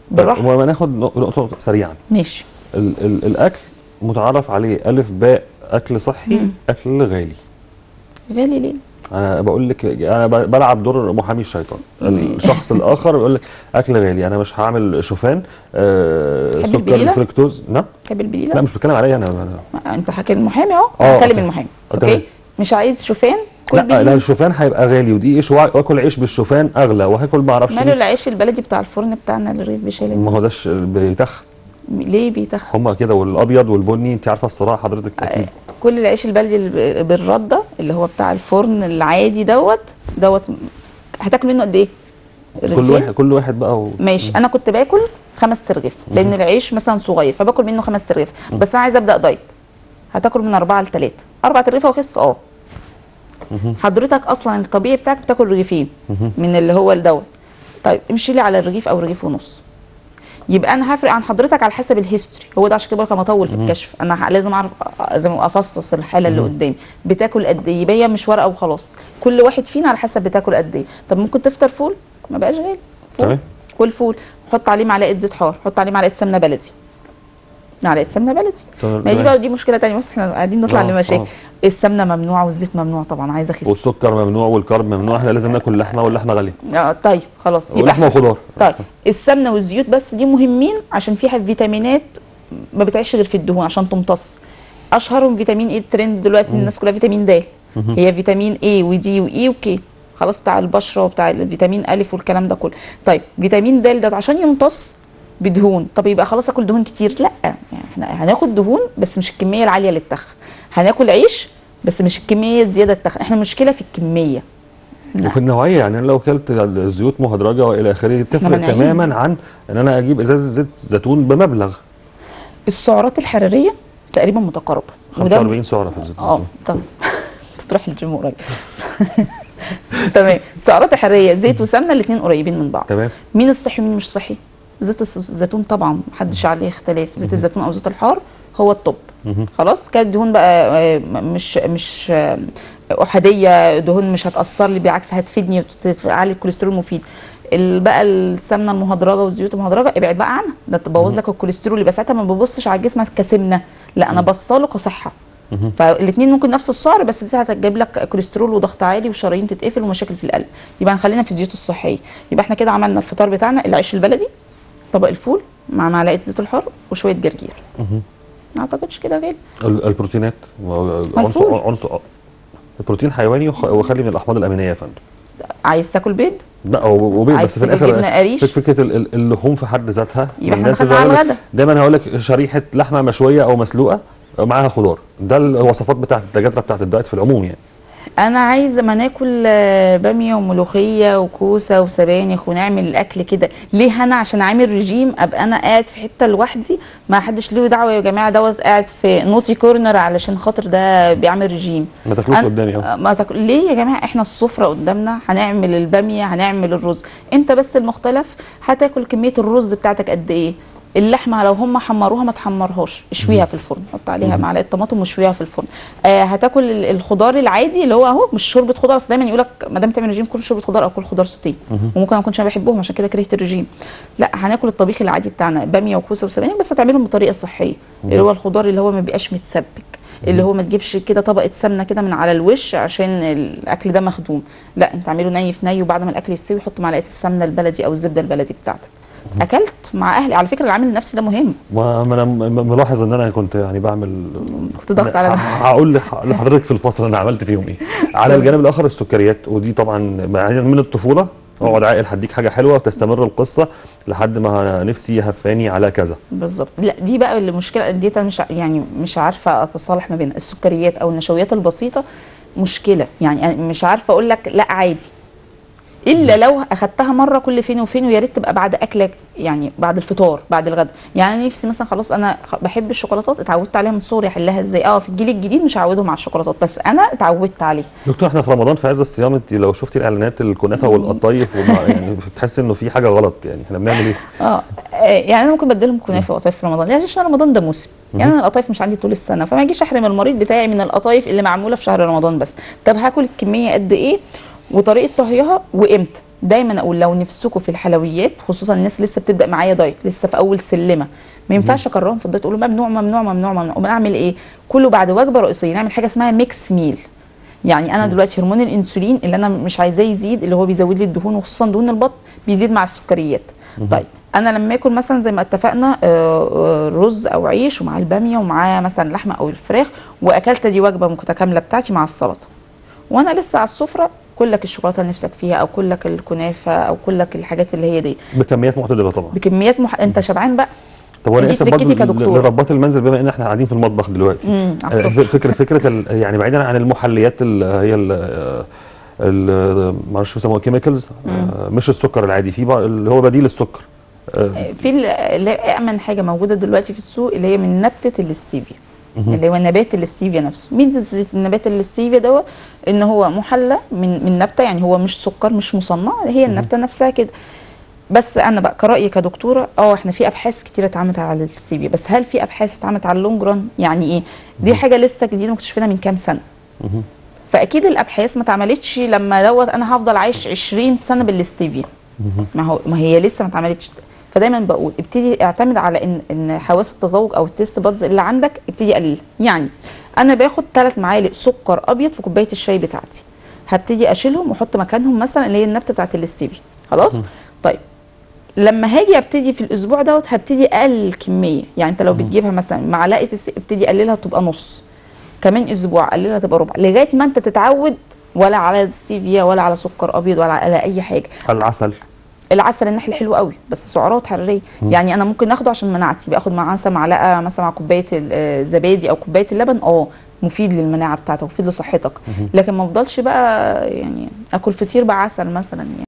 بالراحه وما ناخد نقطه سريعا ماشي ال ال الاكل متعارف عليه الف باء اكل صحي مم. اكل غالي غالي ليه انا بقول لك انا ب- بلعب دور محامي الشيطان مم. الشخص الاخر بيقول لك اكل غالي انا مش هعمل شوفان آه تحب سكر البليلة؟ فركتوز نعم تحب البليله لا مش بتكلم عليا انا, أنا ما انت حكي المحامي اهو آه، هكلم أوكي. المحامي آه، تمام. اوكي مش عايز شوفان كل لا لا بليله الشوفان هيبقى غالي ودي ايش واكل عيش بالشوفان اغلى وهاكل ما اعرفش ماله مين. العيش البلدي بتاع الفرن بتاعنا الرغيف بشيلين ما هو ده الش- بيتخ ليه بيتخ هما كده والابيض والبني انت عارفه الصراحه حضرتك اكيد كل العيش البلدي اللي ب- بالرده اللي هو بتاع الفرن العادي دوت دوت هتاكل منه قد ايه؟ كل رغيفين؟ واحد كل واحد بقى و... ماشي انا كنت باكل خمس ترغيف لان العيش مثلا صغير فباكل منه خمس ترغيف بس انا عايزه ابدا دايت هتاكل من اربعه لثلاثه اربع ترغيف واخس اه حضرتك اصلا الطبيعي بتاعك بتاكل رغيفين من اللي هو الدوت طيب امشي لي على الرغيف او رغيف ونص يبقى انا هفرق عن حضرتك على حسب الهيستوري هو ده عشان كده بقولك انا اطول في الكشف انا ه- لازم اعرف أ- لازم افصص الحاله اللي قدامي بتاكل قد ايه يبقى هي مش ورقه وخلاص كل واحد فينا على حسب بتاكل قد ايه طب ممكن تفطر فول ما بقاش غالي فول تمام. كل فول حط عليه معلقه زيت حار حط عليه معلقه سمنه بلدي معلقه سمنه بلدي تمام. ما دي بقى دي مشكله تانية بس احنا قاعدين نطلع آه، لمشاكل آه. السمنه ممنوعه والزيت ممنوع طبعا عايزه اخس والسكر ممنوع والكرب ممنوع احنا لازم ناكل لحمه واللحمه غاليه اه طيب خلاص يبقى ولحمه احنا- وخضار طيب السمنه والزيوت بس دي مهمين عشان فيها فيتامينات ما بتعيش غير في الدهون عشان تمتص اشهرهم فيتامين ايه الترند دلوقتي إن الناس كلها فيتامين د هي فيتامين ايه ودي واي وكي خلاص بتاع البشره وبتاع الفيتامين الف والكلام ده كله طيب فيتامين د ده عشان يمتص بدهون طب يبقى خلاص اكل دهون كتير لا يعني احنا هناخد دهون بس مش الكميه العاليه للتخ هناكل عيش بس مش الكميه الزياده التخ احنا المشكله في الكميه وفي النوعيه يعني أنا لو اكلت الزيوت مهدرجه والى اخره تفرق مناعين. تماما عن ان انا اجيب ازازه زيت زيتون بمبلغ السعرات الحراريه تقريبا متقاربه وده 45 سعره في الزيت اه الزيتون طب تروح الجيم قريب تمام السعرات الحراريه زيت وسمنه الاثنين قريبين من بعض تمام مين الصحي ومين مش صحي زيت الس- الزيتون طبعا محدش عليه اختلاف زيت الزيتون او زيت الحار هو الطب خلاص كانت دهون بقى آه، م- مش مش آه، احاديه دهون مش هتاثر لي بالعكس هتفيدني وتعلي الكوليسترول مفيد ال- بقى السمنه المهدرجه والزيوت المهدرجه ابعد بقى عنها ده تبوظ لك الكوليسترول يبقى ساعتها ما ببصش على الجسم كسمنه لا انا بصاله كصحه فالاثنين ممكن نفس السعر بس دي هتجيب لك كوليسترول وضغط عالي وشرايين تتقفل ومشاكل في القلب يبقى نخلينا في الزيوت الصحيه يبقى احنا كده عملنا الفطار بتاعنا العيش البلدي طبق الفول مع معلقه زيت الحار وشويه جرجير ما اعتقدش كده غالي ال- البروتينات عنصر الفول. عنصر البروتين حيواني وخ- وخلي من الاحماض الامينيه يا فندم عايز تاكل بيض لا هو وبيض عايز بس في تاكل الاخر جبنة قريش؟ فك- فكره ال- ال- اللحوم في حد ذاتها يبقى احنا الناس دخلنا اللي على هقول لك- الغدا. دايما هقول لك شريحه لحمه مشويه او مسلوقه معاها خضار ده الوصفات بتاعت الدكاتره بتاعت الدايت في العموم يعني انا عايزه ما ناكل آه، باميه وملوخيه وكوسه وسبانخ ونعمل الاكل كده ليه انا عشان عامل رجيم ابقى انا قاعد في حته لوحدي ما حدش له دعوه يا جماعه دوت قاعد في نوتي كورنر علشان خاطر ده بيعمل رجيم ما تاكلوش أنا- قدامي اه ما تاكل ليه يا جماعه احنا السفره قدامنا هنعمل الباميه هنعمل الرز انت بس المختلف هتاكل كميه الرز بتاعتك قد ايه اللحمه لو هم حمروها ما تحمرهاش اشويها في الفرن حط عليها معلقه طماطم واشويها في الفرن آه هتاكل ال- الخضار العادي اللي هو اهو مش شوربه خضار اصل دايما يقول لك ما دام تعمل رجيم كل شوربه خضار او كل خضار سوتيه وممكن ما اكونش انا بحبهم عشان كده كرهت الرجيم لا هناكل الطبيخ العادي بتاعنا باميه وكوسه وسبانخ بس هتعملهم بطريقه صحيه اللي هو الخضار اللي هو ما بيبقاش متسبك اللي هو ما تجيبش كده طبقه سمنه كده من على الوش عشان الاكل ده مخدوم لا انت اعمله ني في ني وبعد ما الاكل يستوي حط معلقه السمنه البلدي او الزبده البلدي بتاعتك اكلت مع اهلي على فكره العامل النفسي ده مهم ما ما انا م- ملاحظ ان انا كنت يعني بعمل كنت ضغط على ه- ده هقول لح- لحضرتك في الفصل انا عملت فيهم ايه على الجانب الاخر السكريات ودي طبعا يعني من الطفوله اقعد عاقل هديك حاجه حلوه وتستمر القصه لحد ما نفسي هفاني على كذا بالظبط لا دي بقى اللي مشكله دي أنا مش ع- يعني مش عارفه اتصالح ما بين السكريات او النشويات البسيطه مشكله يعني أنا مش عارفه اقول لك لا عادي الا لو اخدتها مره كل فين وفين ويا ريت تبقى بعد اكلك يعني بعد الفطار بعد الغداء يعني انا نفسي مثلا خلاص انا خ- بحب الشوكولاتات اتعودت عليها من صغري احلها ازاي اه في الجيل الجديد مش هعودهم على الشوكولاتات بس انا اتعودت عليها دكتور احنا في رمضان في عز الصيام انت لو شفتي الاعلانات الكنافه والقطايف وما يعني بتحس انه في حاجه غلط يعني احنا بنعمل ايه؟ اه آه، يعني انا ممكن بديلهم كنافه وقطايف في رمضان ليه عشان رمضان ده موسم يعني انا القطايف مش عندي طول السنه فما اجيش احرم المريض بتاعي من القطايف اللي معموله في شهر رمضان بس طب هاكل الكميه قد ايه وطريقه طهيها وامتى دايما اقول لو نفسكم في الحلويات خصوصا الناس لسه بتبدا معايا دايت لسه في اول سلمه ما ينفعش اكرههم في الدايت اقول لهم ممنوع ممنوع ممنوع ممنوع امال اعمل ايه كله بعد وجبه رئيسيه نعمل حاجه اسمها ميكس ميل يعني انا دلوقتي هرمون الانسولين اللي انا مش عايزاه يزيد اللي هو بيزود لي الدهون وخصوصا دهون البطن بيزيد مع السكريات طيب انا لما اكل مثلا زي ما اتفقنا آه، آه، رز او عيش ومع الباميه ومعاه مثلا لحمه او الفراخ واكلت دي وجبه متكامله بتاعتي مع السلطه وانا لسه على السفره كلك الشوكولاته اللي نفسك فيها او كلك الكنافه او كلك الحاجات اللي هي دي بكميات معتدله طبعا بكميات مح... انت شبعان بقى طب وانا دي اسف تركتي برضه كدكتور. لربات المنزل بما ان احنا قاعدين في المطبخ دلوقتي امم على آه، السفره فكره فكره ال- يعني بعيدا عن المحليات اللي هي ال- ال- معرفش بيسموها كيميكالز مش السكر العادي في بقى اللي هو بديل السكر آه، في ال- اللي هي امن حاجه موجوده دلوقتي في السوق اللي هي من نبته الاستيفيا اللي هو نبات الاستيفيا نفسه ميزه النبات الاستيفيا دوت ان هو محلى من من نبته يعني هو مش سكر مش مصنع هي النبته نفسها كده بس انا بقى كرايي كدكتوره اه احنا في ابحاث كتيره اتعملت على الاستيفيا بس هل في ابحاث اتعملت على اللونج ران يعني ايه دي حاجه لسه جديده مكتشفينها من كام سنه فاكيد الابحاث ما اتعملتش لما دوت انا هفضل عايش 20 سنه بالاستيفيا ما هو ما هي لسه ما اتعملتش فدايما بقول ابتدي اعتمد على ان ان حواس التذوق او التيست بادز اللي عندك ابتدي قلل يعني انا باخد ثلاث معالق سكر ابيض في كوبايه الشاي بتاعتي هبتدي اشيلهم واحط مكانهم مثلا اللي هي النبته بتاعت الاستيفيا خلاص طيب لما هاجي ابتدي في الاسبوع دوت هبتدي اقلل الكميه يعني انت لو بتجيبها مثلا معلقه الس- ابتدي اقللها تبقى نص كمان اسبوع قللها تبقى ربع لغايه ما انت تتعود ولا على ستيفيا ولا على سكر ابيض ولا على اي حاجه العسل العسل النحل حلو قوي بس سعرات حراريه يعني انا ممكن اخده عشان مناعتي باخد معاه مثلا معلقه مثلا مع كوبايه الزبادي او كوبايه اللبن اه مفيد للمناعه بتاعتك مفيد لصحتك لكن ما افضلش بقى يعني اكل فطير بعسل مثلا يعني